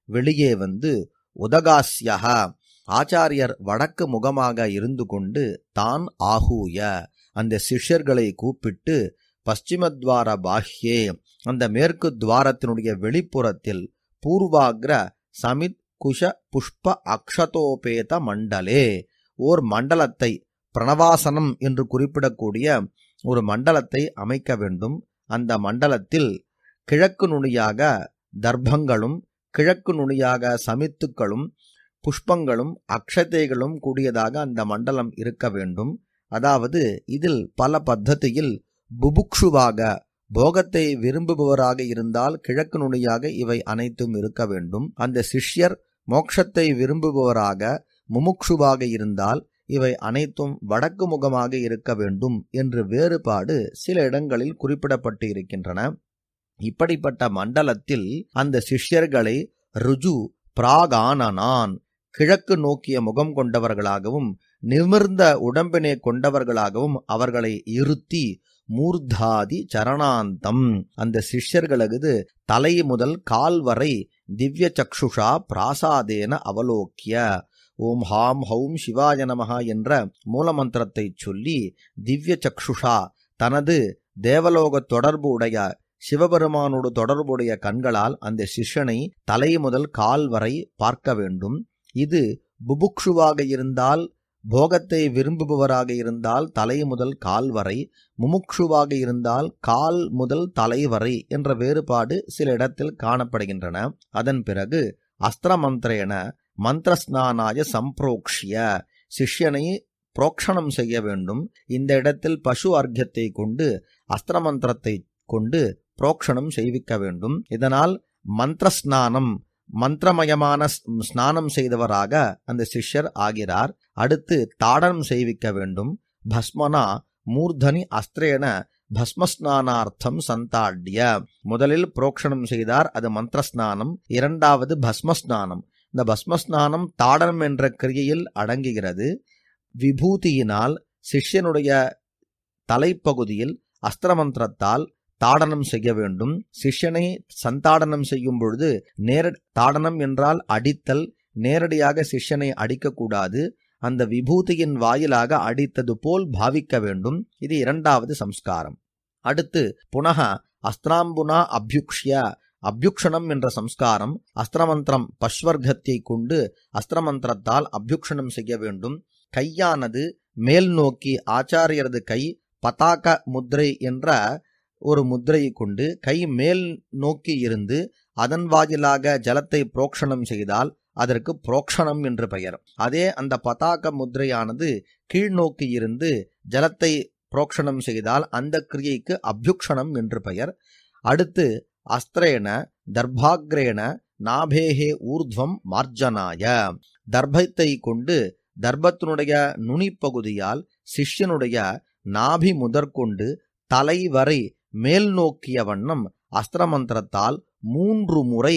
வெளியே வந்து உதகாஸ்யகா ஆச்சாரியர் வடக்கு முகமாக இருந்து கொண்டு தான் ஆகூய அந்த சிஷ்யர்களை கூப்பிட்டு பশ্চিமத்வார பாஹ்யே அந்த மேற்கு துவாரத்தினுடைய வெளிப்புறத்தில் பூர்வாக்ர சமித் குஷ புஷ்ப அக்ஷதோபேத மண்டலே ஓர் மண்டலத்தை பிரணவாசனம் என்று குறிப்பிடக்கூடிய ஒரு மண்டலத்தை அமைக்க வேண்டும் அந்த மண்டலத்தில் கிழக்கு நுனியாக தர்ப்பங்களும் கிழக்கு நுனியாக சமித்துக்களும் புஷ்பங்களும் அக்ஷதைகளும் கூடியதாக அந்த மண்டலம் இருக்க வேண்டும் அதாவது இதில் பல பத்ததியில் புபுக்ஷுவாக போகத்தை விரும்புபவராக இருந்தால் கிழக்கு நுனியாக இவை அனைத்தும் இருக்க வேண்டும் அந்த சிஷ்யர் மோட்சத்தை விரும்புபவராக முமுக்ஷுவாக இருந்தால் இவை அனைத்தும் வடக்கு முகமாக இருக்க வேண்டும் என்று வேறுபாடு சில இடங்களில் குறிப்பிடப்பட்டு இருக்கின்றன இப்படிப்பட்ட மண்டலத்தில் அந்த சிஷ்யர்களை ருஜு பிராகானனான் கிழக்கு நோக்கிய முகம் கொண்டவர்களாகவும் நிமிர்ந்த உடம்பினை கொண்டவர்களாகவும் அவர்களை இருத்தி மூர்தாதி சரணாந்தம் அந்த சிஷ்யர்களது தலை முதல் கால் வரை திவ்ய சக்ஷுஷா பிராசாதேன அவலோக்கிய ஓம் ஹாம் ஹௌம் சிவாய நமஹா என்ற மூலமந்திரத்தை சொல்லி திவ்ய சக்ஷுஷா தனது தேவலோக தொடர்பு உடைய சிவபெருமானோடு தொடர்புடைய கண்களால் அந்த சிஷ்யனை தலை முதல் கால் வரை பார்க்க வேண்டும் இது புபுக்ஷுவாக இருந்தால் போகத்தை விரும்புபவராக இருந்தால் தலை முதல் கால் வரை முமுக்ஷுவாக இருந்தால் கால் முதல் தலை வரை என்ற வேறுபாடு சில இடத்தில் காணப்படுகின்றன அதன் பிறகு அஸ்திர மந்திரேன மந்திரஸ்நானாய சம்பிரோக்ஷிய சிஷ்யனை புரோக்ஷணம் செய்ய வேண்டும் இந்த இடத்தில் பசு அர்க்கத்தை கொண்டு அஸ்திர மந்திரத்தை கொண்டு புரோக்ஷணம் செய்விக்க வேண்டும் இதனால் மந்திரஸ்நானம் மந்திரமயமான ஸ்நானம் செய்தவராக அந்த சிஷ்யர் ஆகிறார் அடுத்து தாடனம் செய்விக்க வேண்டும் பஸ்மனா மூர்தனி அஸ்திரேன பஸ்மஸ்நானார்த்தம் சந்தாட்ய முதலில் புரோக்ஷணம் செய்தார் அது மந்திரஸ்நானம் இரண்டாவது பஸ்மஸ்நானம் இந்த பஸ்மஸ்நானம் தாடனம் என்ற கிரியையில் அடங்குகிறது விபூதியினால் சிஷ்யனுடைய தலைப்பகுதியில் அஸ்திரமந்திரத்தால் தாடனம் செய்ய வேண்டும் சிஷ்யனை சந்தாடனம் செய்யும் பொழுது நேர தாடனம் என்றால் அடித்தல் நேரடியாக சிஷ்யனை அடிக்கக்கூடாது அந்த விபூதியின் வாயிலாக அடித்தது போல் பாவிக்க வேண்டும் இது இரண்டாவது சம்ஸ்காரம் அடுத்து புனக அஸ்திராம்புனா அபியுக்ஷ்ய அபியுக்ஷணம் என்ற சம்ஸ்காரம் அஸ்திரமந்திரம் பஸ்வர்க்கத்தை கொண்டு அஸ்திரமந்திரத்தால் அபியுக்ஷணம் செய்ய வேண்டும் கையானது மேல் நோக்கி ஆச்சாரியரது கை பதாக முத்ரை என்ற ஒரு முத்திரையை கொண்டு கை மேல் நோக்கி இருந்து அதன் வாயிலாக ஜலத்தை புரோக்ஷணம் செய்தால் அதற்கு புரோக்ஷணம் என்று பெயர் அதே அந்த பதாக முத்திரையானது கீழ்நோக்கி இருந்து ஜலத்தை புரோக்ஷணம் செய்தால் அந்த கிரியைக்கு அபியுக்ஷணம் என்று பெயர் அடுத்து அஸ்திரேன தர்பாகிரேன நாபேகே ஊர்துவம் மார்ஜனாய தர்பத்தை கொண்டு தர்பத்தினுடைய நுனிப்பகுதியால் சிஷ்யனுடைய நாபி முதற்கொண்டு தலை வரை மேல் நோக்கிய வண்ணம் அஸ்திரமந்திரத்தால் மூன்று முறை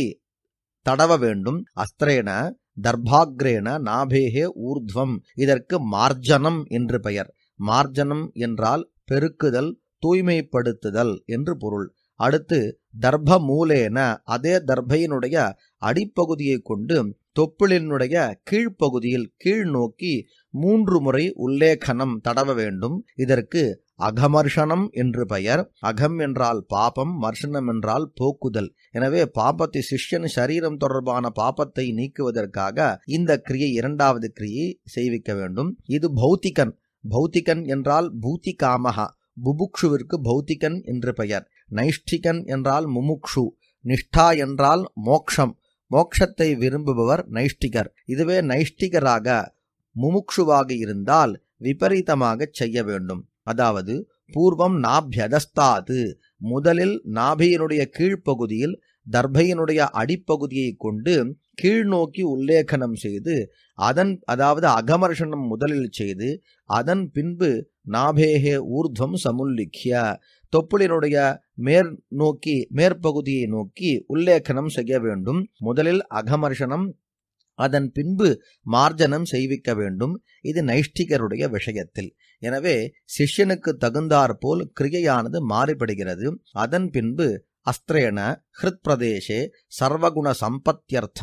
தடவ வேண்டும் அஸ்திரேன தர்பாகிரேன நாபேகே ஊர்துவம் இதற்கு மார்ஜனம் என்று பெயர் மார்ஜனம் என்றால் பெருக்குதல் தூய்மைப்படுத்துதல் என்று பொருள் அடுத்து தர்ப மூலேன அதே தர்பையினுடைய அடிப்பகுதியை கொண்டு தொப்புளினுடைய கீழ்ப்பகுதியில் கீழ் நோக்கி மூன்று முறை உல்லேகனம் தடவ வேண்டும் இதற்கு அகமர்ஷனம் என்று பெயர் அகம் என்றால் பாபம் மர்ஷனம் என்றால் போக்குதல் எனவே பாபத்தை சிஷ்யன் சரீரம் தொடர்பான பாபத்தை நீக்குவதற்காக இந்த கிரியை இரண்டாவது கிரியை செய்விக்க வேண்டும் இது பௌத்திகன் பௌத்திகன் என்றால் பூத்திகாமகா புபுக்ஷுவிற்கு பௌத்திகன் என்று பெயர் நைஷ்டிகன் என்றால் முமுக்ஷு நிஷ்டா என்றால் மோக்ஷம் மோக்ஷத்தை விரும்புபவர் நைஷ்டிகர் இதுவே நைஷ்டிகராக முமுக்ஷுவாக இருந்தால் விபரீதமாக செய்ய வேண்டும் அதாவது பூர்வம் நாபியதஸ்தாது முதலில் நாபியினுடைய கீழ்ப்பகுதியில் தர்பையினுடைய அடிப்பகுதியை கொண்டு கீழ்நோக்கி உல்லேகனம் செய்து அதன் அதாவது அகமர்ஷனம் முதலில் செய்து அதன் பின்பு நாபேகே ஊர்துவம் சமுல்லிக்கிய தொப்புளினுடைய மேற் நோக்கி மேற்பகுதியை நோக்கி உல்லேகனம் செய்ய வேண்டும் முதலில் அகமர்ஷனம் அதன் பின்பு மார்ஜனம் செய்விக்க வேண்டும் இது நைஷ்டிகருடைய விஷயத்தில் எனவே சிஷ்யனுக்கு தகுந்தாற்போல் கிரியையானது மாறுபடுகிறது அதன் பின்பு அஸ்திரேன ஹிருத் பிரதேசே சர்வகுண சம்பத்தியர்த்தம்